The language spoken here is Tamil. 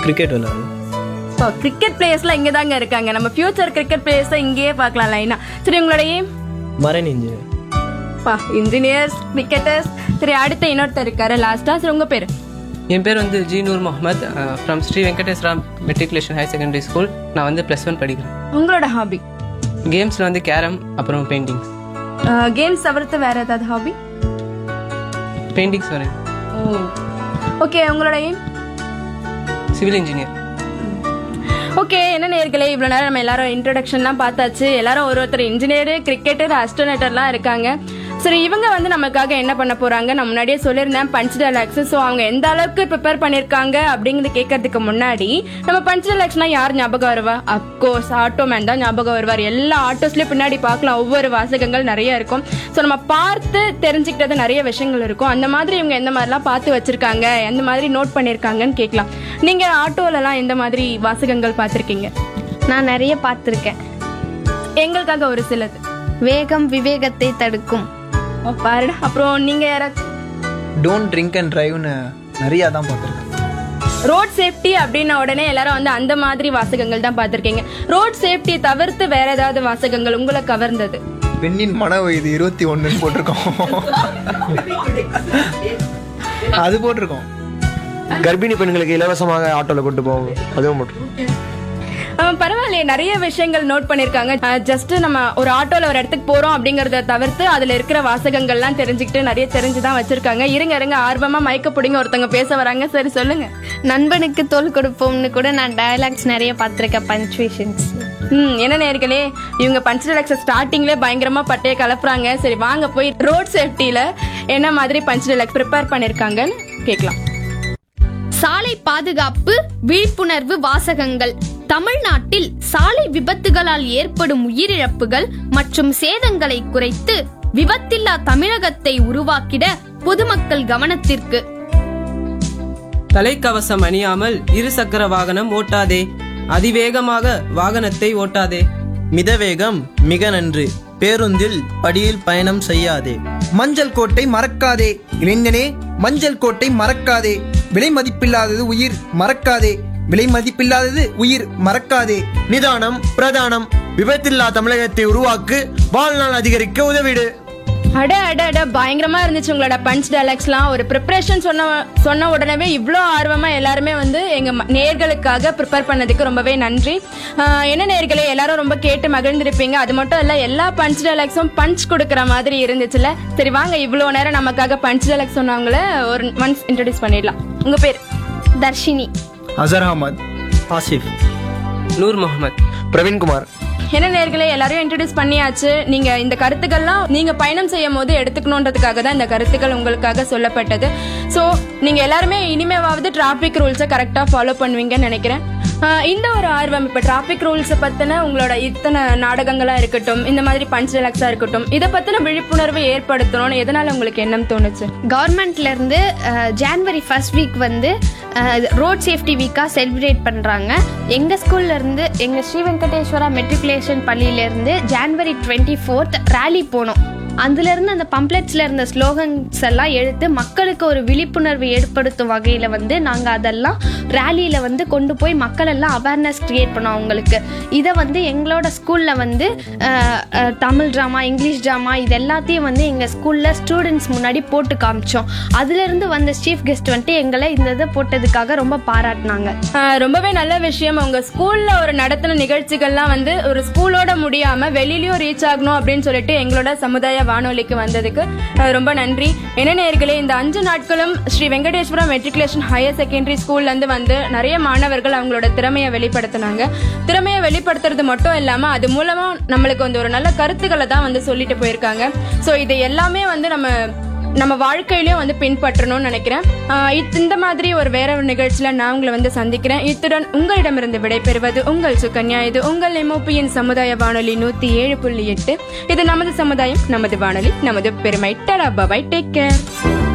கிரிக்கெட் விளையாடுவோம் இப்போ கிரிக்கெட் பிளேயர்ஸ்லாம் இங்கே தாங்க இருக்காங்க நம்ம ஃபியூச்சர் கிரிக்கெட் பிளேயர்ஸை இங்கேயே பார்க்கலாம் லைனா சரி உங்களோட aim? மரைன் இன்ஜினியர் பா இன்ஜினியர்ஸ் கிரிக்கெட்டர்ஸ் சரி அடுத்த இன்னொருத்தர் இருக்காரு லாஸ்டா சரி உங்க பேர் என் பேர் வந்து G Noor Mohammed from Sri Venkateswara matriculation higher secondary school நான் வந்து ப்ளஸ் ஒன் படிக்கிறேன் உங்களோட ஹாபி கேம்ஸில் வந்து கேரம் அப்புறம் பெயிண்டிங்ஸ் கேம்ஸ் தவிர்த்து வேற ஏதாவது ஹாபி பெயிண்டிங்ஸ் வரேன் ஓ ஓகே உங்களோட எய்ம் சிவில் இன்ஜினியர் ஓகே என்ன நேர்களே இவ்வளோ நேரம் நம்ம எல்லாரும் இன்ட்ரடக்ஷன்லாம் பார்த்தாச்சு எல்லாரும் ஒரு ஒருத்தர் இன்ஜினியர் கிரிக்கெட்டர் அஸ்ட்ரோனேட்டர்லாம் இருக்காங்க சரி இவங்க வந்து நமக்காக என்ன பண்ண போறாங்க நான் முன்னாடியே சொல்லியிருந்தேன் பஞ்ச் டெலாக்ஸ் ஸோ அவங்க எந்த அளவுக்கு ப்ரிப்பேர் பண்ணியிருக்காங்க அப்படிங்கிறது கேட்கறதுக்கு முன்னாடி நம்ம பஞ்ச் டெலாக்ஸ்னா யார் ஞாபகம் வருவா அப்கோர்ஸ் ஆட்டோ மேன் தான் ஞாபகம் வருவார் எல்லா ஆட்டோஸ்லயும் பின்னாடி பார்க்கலாம் ஒவ்வொரு வாசகங்கள் நிறைய இருக்கும் ஸோ நம்ம பார்த்து தெரிஞ்சுக்கிட்டது நிறைய விஷயங்கள் இருக்கும் அந்த மாதிரி இவங்க எந்த மாதிரிலாம் பார்த்து வச்சிருக்காங்க எந்த மாதிரி நோட் பண்ணியிருக்காங்கன்னு கேட்கலாம் நீங்க ஆட்டோலலாம் எந்த மாதிரி வாசகங்கள் பார்த்துருக்கீங்க நான் நிறைய பார்த்துருக்கேன் எங்களுக்காக ஒரு சிலது வேகம் விவேகத்தை தடுக்கும் ஓ, பாருடா அப்புறம் நீங்க யாராச்சும் டோன்ட் ட்ரிங்க் அண்ட் டிரைவ்னு நிறையா தான் பார்த்துருக்கேன் ரோட் சேஃப்டி அப்படின்ன உடனே எல்லாரும் வந்து அந்த மாதிரி வாசகங்கள் தான் பார்த்துருக்கீங்க ரோட் சேஃப்டியை தவிர்த்து வேற ஏதாவது வாசகங்கள் உங்களை கவர்ந்தது பெண்ணின் மன வயது இருபத்தி ஒன்றுன்னு போட்டிருக்கோம் அது போட்டிருக்கோம் கர்ப்பிணி பெண்களுக்கு இலவசமாக ஆட்டோல கொண்டு போவோம் அதுவும் மட்டும் ஆஹ் பரவாயில்லையே நிறைய விஷயங்கள் நோட் பண்ணிருக்காங்க ஜஸ்ட் நம்ம ஒரு ஆட்டோல ஒரு இடத்துக்கு போறோம் அப்படிங்கறத தவிர்த்து அதுல இருக்கிற வாசகங்கள்லாம் தெரிஞ்சுக்கிட்டு நிறைய தெரிஞ்சுதான் வச்சிருக்காங்க இருங்க இருங்க ஆர்வமா மயக்க பிடிங்க ஒருத்தவங்க பேச வராங்க சரி சொல்லுங்க நண்பனுக்கு தோல் கொடுப்போம்னு கூட நான் டயலாக்ஸ் நிறைய பார்த்துருக்கேன் பஞ்சுவேஷன்ஸ் ம் என்ன நேர்களே இவங்க பஞ்ச் ஸ்டார்டிங்ல பயங்கரமா பட்டைய கலப்புறாங்க சரி வாங்க போய் ரோட் சேஃப்டில என்ன மாதிரி பஞ்ச் டெலக்ஸ் ப்ரிப்பேர் பண்ணிருக்காங்கன்னு கேட்கலாம் சாலை பாதுகாப்பு விழிப்புணர்வு வாசகங்கள் தமிழ்நாட்டில் சாலை விபத்துகளால் ஏற்படும் உயிரிழப்புகள் மற்றும் சேதங்களை குறைத்து விபத்தில்லா தமிழகத்தை உருவாக்கிட பொதுமக்கள் கவனத்திற்கு தலைக்கவசம் அணியாமல் இருசக்கர வாகனம் ஓட்டாதே அதிவேகமாக வாகனத்தை ஓட்டாதே மிதவேகம் மிக நன்று பேருந்தில் படியில் பயணம் செய்யாதே மஞ்சள் கோட்டை மறக்காதே இளைஞனே மஞ்சள் கோட்டை மறக்காதே விலை மதிப்பில்லாதது உயிர் மறக்காதே விலை மதிப்பில்லாதது உயிர் மறக்காதே நிதானம் பிரதானம் விபத்தில்லா தமிழகத்தை உருவாக்கு வாழ்நாள் அதிகரிக்க உதவிடு அட அட அட பயங்கரமா இருந்துச்சு உங்களோட பஞ்ச் டைலாக்ஸ்லாம் ஒரு ப்ரிப்பரேஷன் சொன்ன சொன்ன உடனே இவ்வளோ ஆர்வமா எல்லாருமே வந்து எங்க ம- நேர்களுக்காக ப்ரிப்பேர் பண்ணதுக்கு ரொம்பவே நன்றி ஆஹ் என்ன நேர்களே எல்லாரும் ரொம்ப கேட்டு மகிழ்ந்திருப்பீங்க அது மட்டும் இல்ல எல்லா பஞ்ச் டைலாக்ஸும் பஞ்ச் கொடுக்குற மாதிரி இருந்துச்சுல சரி வாங்க இவ்வளோ நேரம் நமக்காக பஞ்ச் டைலாக்ஸ் சொன்னவங்கள ஒரு ஒன்ஸ் இன்ட்ரடியூஸ் பண்ணிடலாம் உங்க பேர் தர்ஷினி அசர் அஹமத் ஆசிஃப் நூர் முகமது பிரவீன்குமார் என்ன நேர்களே எல்லாரையும் இன்ட்ரடியூஸ் பண்ணியாச்சு நீங்க இந்த கருத்துக்கள்லாம் நீங்க பயணம் செய்யும் போது எடுத்துக்கணுன்றதுக்காக தான் இந்த கருத்துக்கள் உங்களுக்காக சொல்லப்பட்டது ஸோ நீங்க எல்லாருமே இனிமேவாவது டிராஃபிக் ரூல்ஸை கரெக்டா ஃபாலோ பண்ணுவீங்கன்னு நினைக்கிறேன் ஆஹ் இந்த ஒரு ஆர்வம் இப்போ டிராஃபிக் ரூல்ஸை பத்தின உங்களோட இத்தனை நாடகங்களா இருக்கட்டும் இந்த மாதிரி பஞ்ச் ரிலாக்ஸா இருக்கட்டும் இதை பத்தின விழிப்புணர்வு ஏற்படுத்தணும்னு எதனால உங்களுக்கு எண்ணம் தோணுச்சு கவர்மெண்ட்ல இருந்து ஜான்வரி ஃபர்ஸ்ட் வீக் வந்து ரோட் சேஃப்டி வீக்காக செலிப்ரேட் பண்ணுறாங்க எங்கள் ஸ்கூல்ல இருந்து எங்கள் ஸ்ரீ வெங்கடேஸ்வரா மெட்ரிகுலேஷன் பள்ளியில இருந்து ஜான்வரி டுவெண்ட்டி ஃபோர்த் ரேலி போனோம் அதுல இருந்து அந்த பம்ப்ளெட்ஸ்ல இருந்த ஸ்லோகன்ஸ் எல்லாம் எடுத்து மக்களுக்கு ஒரு விழிப்புணர்வு ஏற்படுத்தும் வகையில வந்து நாங்க அதெல்லாம் ரேலியில வந்து கொண்டு போய் மக்கள் எல்லாம் அவேர்னஸ் கிரியேட் பண்ணோம் அவங்களுக்கு இதை வந்து எங்களோட ஸ்கூல்ல வந்து அஹ், அஹ், தமிழ் ட்ராமா இங்கிலீஷ் ட்ராமா இது எல்லாத்தையும் வந்து எங்க ஸ்கூல்ல ஸ்டூடெண்ட்ஸ் முன்னாடி போட்டு காமிச்சோம் அதுல இருந்து வந்த சீஃப் கெஸ்ட் வந்துட்டு எங்களை இந்த இதை போட்டதுக்காக ரொம்ப பாராட்டினாங்க ஆஹ் ரொம்பவே நல்ல விஷயம் உங்க ஸ்கூல்ல ஒரு நடத்தின நிகழ்ச்சிகள்லாம் வந்து ஒரு ஸ்கூலோட முடியாம வெளியிலயும் ரீச் ஆகணும் அப்படின்னு சொல்லிட்டு எங்களோட சமுதாய வானொலிக்கு வந்ததுக்கு ஆஹ் ரொம்ப நன்றி என்ன நேர்களே இந்த அஞ்சு நாட்களும் Sri Venkateswaram matriculation higher secondary ஸ்கூல்ல இருந்து வந்து நிறைய மாணவர்கள் அவங்களோட திறமையை வெளிப்படுத்தினாங்க திறமையை வெளிப்படுத்துறது மட்டும் இல்லாம அது மூலமா நம்மளுக்கு வந்து ஒரு நல்ல கருத்துக்களை தான் வந்து சொல்லிட்டு போயிருக்காங்க ஸோ இது எல்லாமே வந்து நம்ம நம்ம வாழ்க்கையிலயும் வந்து பின்பற்றணும்னு நினைக்கிறேன் ஆஹ் இத்- இந்த மாதிரி ஒரு வேற ஒரு நிகழ்ச்சியில நான் உங்களை வந்து சந்திக்கிறேன் இத்துடன் உங்களிடமிருந்து விடைபெறுவது உங்கள் சுகன்யா இது உங்கள் எம்ஓபியின் சமுதாய வானொலி நூத்தி ஏழு புள்ளி எட்டு இது நமது சமுதாயம் நமது வானொலி நமது பெருமை டடா பபாய் டேக் கேர்